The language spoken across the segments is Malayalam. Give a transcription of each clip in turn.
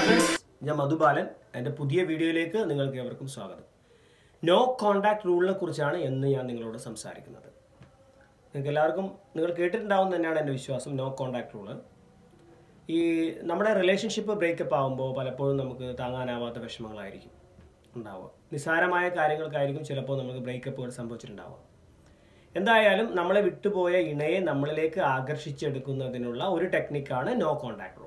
ഫ്രണ്ട്സ് ഞാൻ മധുബാലൻ എൻ്റെ പുതിയ വീഡിയോയിലേക്ക് നിങ്ങൾക്ക് ഏവർക്കും സ്വാഗതം നോ കോണ്ടാക്ട് റൂളിനെ കുറിച്ചാണ് എന്ന് ഞാൻ നിങ്ങളോട് സംസാരിക്കുന്നത് നിങ്ങൾക്ക് എല്ലാവർക്കും നിങ്ങൾ കേട്ടിട്ടുണ്ടാവും തന്നെയാണ് എൻ്റെ വിശ്വാസം നോ കോണ്ടാക്ട് റൂള് ഈ നമ്മുടെ റിലേഷൻഷിപ്പ് ബ്രേക്കപ്പ് ആകുമ്പോൾ പലപ്പോഴും നമുക്ക് താങ്ങാനാവാത്ത വിഷമങ്ങളായിരിക്കും ഉണ്ടാവുക നിസ്സാരമായ കാര്യങ്ങൾക്കായിരിക്കും ചിലപ്പോൾ നമുക്ക് ബ്രേക്കപ്പുകൾ സംഭവിച്ചിട്ടുണ്ടാവുക എന്തായാലും നമ്മളെ വിട്ടുപോയ ഇണയെ നമ്മളിലേക്ക് ആകർഷിച്ചെടുക്കുന്നതിനുള്ള ഒരു ടെക്നിക്കാണ് നോ കോണ്ടാക്ട് റൂൾ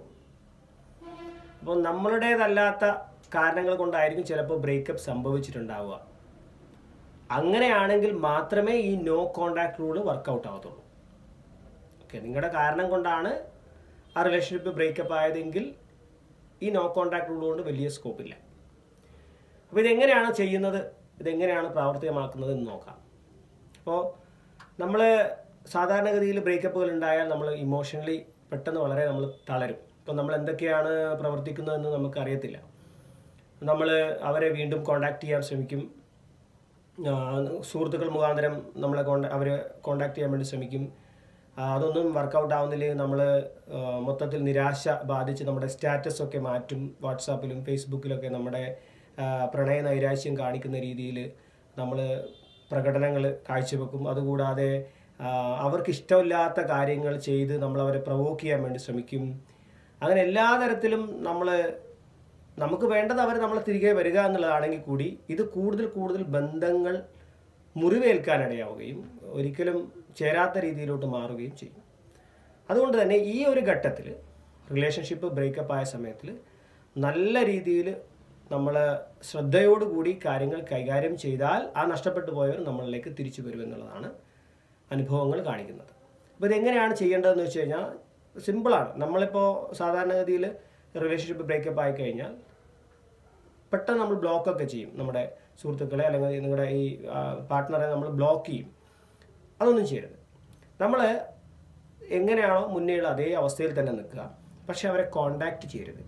അപ്പോൾ നമ്മളുടേതല്ലാത്ത കാരണങ്ങൾ കൊണ്ടായിരിക്കും ചിലപ്പോൾ ബ്രേക്കപ്പ് സംഭവിച്ചിട്ടുണ്ടാവുക അങ്ങനെയാണെങ്കിൽ മാത്രമേ ഈ നോ കോണ്ടാക്ട് റൂള് വർക്കൗട്ട് ആവത്തുള്ളൂ ഓക്കെ നിങ്ങളുടെ കാരണം കൊണ്ടാണ് ആ റിലേഷൻഷിപ്പ് ബ്രേക്കപ്പ് ആയതെങ്കിൽ ഈ നോ കോണ്ടാക്ട് റൂൾ കൊണ്ട് വലിയ സ്കോപ്പില്ല അപ്പോൾ ഇതെങ്ങനെയാണ് ചെയ്യുന്നത് ഇതെങ്ങനെയാണ് പ്രാവർത്തികമാക്കുന്നത് എന്ന് നോക്കാം അപ്പോൾ നമ്മൾ സാധാരണഗതിയിൽ ബ്രേക്കപ്പുകൾ ഉണ്ടായാൽ നമ്മൾ ഇമോഷണലി പെട്ടെന്ന് വളരെ നമ്മൾ തളരും ഇപ്പം നമ്മൾ എന്തൊക്കെയാണ് പ്രവർത്തിക്കുന്നതെന്ന് നമുക്ക് അറിയത്തില്ല നമ്മൾ അവരെ വീണ്ടും കോണ്ടാക്ട് ചെയ്യാൻ ശ്രമിക്കും ആ, സുഹൃത്തുക്കൾ മുഖാന്തരം നമ്മളെ കോണ്ട അവരെ കോണ്ടാക്ട് ചെയ്യാൻ വേണ്ടി ശ്രമിക്കും ആ, അതൊന്നും വർക്കൗട്ട് ആവുന്നില്ലെങ്കിൽ നമ്മൾ മൊത്തത്തിൽ നിരാശ ബാധിച്ച് നമ്മുടെ സ്റ്റാറ്റസ് ഒക്കെ മാറ്റും വാട്സാപ്പിലും ഫേസ്ബുക്കിലൊക്കെ നമ്മുടെ ആ, പ്രണയ നൈരാശ്യം കാണിക്കുന്ന രീതിയിൽ നമ്മൾ പ്രകടനങ്ങൾ കാഴ്ചവെക്കും അതുകൂടാതെ ആ, അവർക്ക് ഇഷ്ടമില്ലാത്ത കാര്യങ്ങൾ ചെയ്ത് നമ്മൾ അവരെ പ്രവോക്ക് ചെയ്യാൻ വേണ്ടി ശ്രമിക്കും അങ്ങനെ എല്ലാ തരത്തിലും നമ്മൾ നമുക്ക് വേണ്ടത് അവർ നമ്മളെ തിരികെ വരിക എന്നുള്ളതാണെങ്കിൽ കൂടി ഇത് കൂടുതൽ കൂടുതൽ ബന്ധങ്ങൾ മുറിവേൽക്കാനിടയാവുകയും ഒരിക്കലും ചേരാത്ത രീതിയിലോട്ട് മാറുകയും ചെയ്യും അതുകൊണ്ട് തന്നെ ഈ ഒരു ഘട്ടത്തിൽ റിലേഷൻഷിപ്പ് ബ്രേക്കപ്പ് ആയ സമയത്തിൽ നല്ല രീതിയിൽ നമ്മൾ ശ്രദ്ധയോടുകൂടി കാര്യങ്ങൾ കൈകാര്യം ചെയ്താൽ ആ നഷ്ടപ്പെട്ടു പോയവർ നമ്മളിലേക്ക് തിരിച്ചു വരുമെന്നുള്ളതാണ് അനുഭവങ്ങൾ കാണിക്കുന്നത് അപ്പോൾ ഇതെങ്ങനെയാണ് ചെയ്യേണ്ടതെന്ന് വെച്ച് കഴിഞ്ഞാൽ സിമ്പിളാണ് നമ്മളിപ്പോൾ സാധാരണഗതിയിൽ റിലേഷൻഷിപ്പ് ബ്രേക്കപ്പ് ആയി കഴിഞ്ഞാൽ പെട്ടെന്ന് നമ്മൾ ബ്ലോക്കൊക്കെ ചെയ്യും നമ്മുടെ സുഹൃത്തുക്കളെ അല്ലെങ്കിൽ നിങ്ങളുടെ ഈ പാർട്ട്ണറെ നമ്മൾ ബ്ലോക്ക് ചെയ്യും അതൊന്നും ചെയ്യരുത് നമ്മൾ എങ്ങനെയാണോ മുന്നേയുള്ള അതേ അവസ്ഥയിൽ തന്നെ നിൽക്കുക പക്ഷെ അവരെ കോണ്ടാക്ട് ചെയ്യരുത്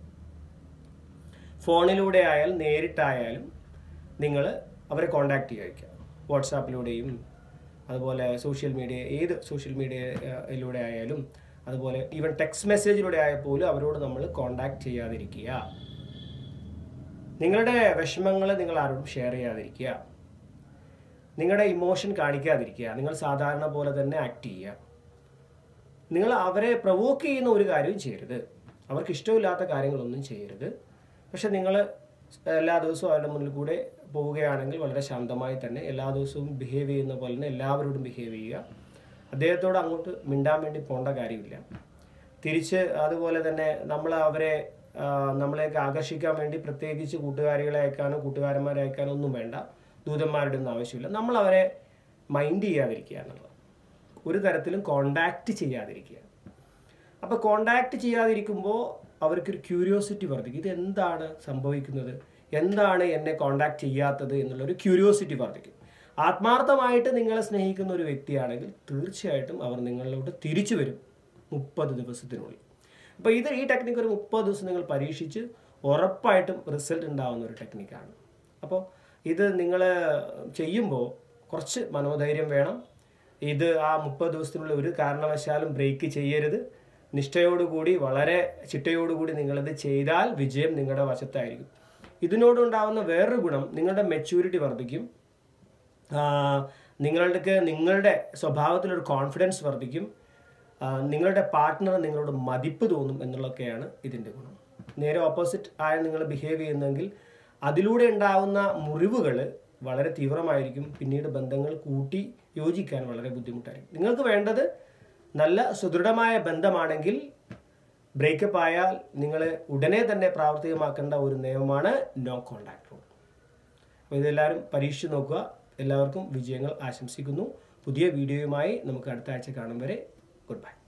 ഫോണിലൂടെ ആയാലും നേരിട്ടായാലും നിങ്ങൾ അവരെ കോണ്ടാക്ട് ചെയ്യുക വാട്സാപ്പിലൂടെയും അതുപോലെ സോഷ്യൽ മീഡിയ ഏത് സോഷ്യൽ മീഡിയയിലൂടെ ആയാലും അതുപോലെ ഈവൻ ടെക്സ്റ്റ് മെസ്സേജിലൂടെ ആയാൽ പോലും അവരോട് നമ്മൾ കോണ്ടാക്ട് ചെയ്യാതിരിക്കുക നിങ്ങളുടെ വിഷമങ്ങൾ നിങ്ങൾ ആരോടും ഷെയർ ചെയ്യാതിരിക്കുക നിങ്ങളുടെ ഇമോഷൻ കാണിക്കാതിരിക്കുക നിങ്ങൾ സാധാരണ പോലെ തന്നെ ആക്ട് ചെയ്യുക നിങ്ങൾ അവരെ പ്രവോക്ക് ചെയ്യുന്ന ഒരു കാര്യവും ചെയ്യരുത് അവർക്ക് ഇഷ്ടമില്ലാത്ത കാര്യങ്ങളൊന്നും ചെയ്യരുത് പക്ഷെ നിങ്ങൾ എല്ലാ ദിവസവും അവരുടെ മുന്നിൽ കൂടെ പോവുകയാണെങ്കിൽ വളരെ ശാന്തമായി തന്നെ എല്ലാ ദിവസവും ബിഹേവ് ചെയ്യുന്ന പോലെ തന്നെ എല്ലാവരോടും ബിഹേവ് ചെയ്യുക അദ്ദേഹത്തോട് അങ്ങോട്ട് മിണ്ടാൻ വേണ്ടി പോകേണ്ട കാര്യമില്ല തിരിച്ച് അതുപോലെ തന്നെ നമ്മൾ അവരെ ആ, നമ്മളെയൊക്കെ ആകർഷിക്കാൻ വേണ്ടി പ്രത്യേകിച്ച് കൂട്ടുകാരികളെ അയക്കാനോ കൂട്ടുകാരന്മാരെ അയക്കാനോ ഒന്നും വേണ്ട ദൂതന്മാരുടെ ഒന്നും ആവശ്യമില്ല നമ്മൾ അവരെ മൈൻഡ് ചെയ്യാതിരിക്കുക എന്നുള്ളത് ഒരു തരത്തിലും കോണ്ടാക്ട് ചെയ്യാതിരിക്കുക അപ്പോൾ കോണ്ടാക്ട് ചെയ്യാതിരിക്കുമ്പോൾ അവർക്കൊരു ക്യൂരിയോസിറ്റി വർദ്ധിക്കും ഇത് എന്താണ് സംഭവിക്കുന്നത് എന്താണ് എന്നെ കോണ്ടാക്ട് ചെയ്യാത്തത് എന്നുള്ളൊരു ക്യൂരിയോസിറ്റി വർദ്ധിക്കും ആത്മാർത്ഥമായിട്ട് നിങ്ങളെ സ്നേഹിക്കുന്ന ഒരു വ്യക്തിയാണെങ്കിൽ തീർച്ചയായിട്ടും അവർ നിങ്ങളിലോട്ട് തിരിച്ചു വരും മുപ്പത് ദിവസത്തിനുള്ളിൽ അപ്പോൾ ഇത് ഈ ടെക്നിക്ക് ഒരു മുപ്പത് ദിവസം നിങ്ങൾ പരീക്ഷിച്ച് ഉറപ്പായിട്ടും റിസൾട്ട് ഉണ്ടാവുന്ന ഒരു ടെക്നിക്കാണ് അപ്പോൾ ഇത് നിങ്ങൾ ചെയ്യുമ്പോൾ കുറച്ച് മനോധൈര്യം വേണം ഇത് ആ മുപ്പത് ദിവസത്തിനുള്ളിൽ ഒരു കാരണവശാലും ബ്രേക്ക് ചെയ്യരുത് നിഷ്ഠയോടുകൂടി വളരെ ചിട്ടയോടുകൂടി നിങ്ങളിത് ചെയ്താൽ വിജയം നിങ്ങളുടെ വശത്തായിരിക്കും ഇതിനോടുണ്ടാവുന്ന വേറൊരു ഗുണം നിങ്ങളുടെ മെച്യൂരിറ്റി വർദ്ധിക്കും ആ, നിങ്ങൾക്ക് നിങ്ങളുടെ സ്വഭാവത്തിലൊരു കോൺഫിഡൻസ് വർദ്ധിക്കും ആ, നിങ്ങളുടെ പാർട്ട്ണർ നിങ്ങളോട് മതിപ്പ് തോന്നും എന്നുള്ളതൊക്കെയാണ് ഇതിൻ്റെ ഗുണം നേരെ ഓപ്പോസിറ്റ് ആയ നിങ്ങൾ ബിഹേവ് ചെയ്യുന്നെങ്കിൽ അതിലൂടെ ഉണ്ടാകുന്ന മുറിവുകൾ വളരെ തീവ്രമായിരിക്കും പിന്നീട് ബന്ധങ്ങൾ കൂട്ടി യോജിക്കാൻ വളരെ ബുദ്ധിമുട്ടായിരിക്കും നിങ്ങൾക്ക് വേണ്ടത് നല്ല സുദൃഢമായ ബന്ധമാണെങ്കിൽ ബ്രേക്കപ്പ് ആയാൽ നിങ്ങൾ ഉടനെ തന്നെ പ്രാവർത്തികമാക്കേണ്ട ഒരു നിയമമാണ് നോ കോണ്ടാക്ട് റൂൾ അപ്പോൾ ഇതെല്ലാവരും പരീക്ഷിച്ച് നോക്കുക എല്ലാവർക്കും വിജയങ്ങൾ ആശംസിക്കുന്നു പുതിയ വീഡിയോയുമായി നമുക്ക് അടുത്ത ആഴ്ച കാണും വരെ ഗുഡ് ബൈ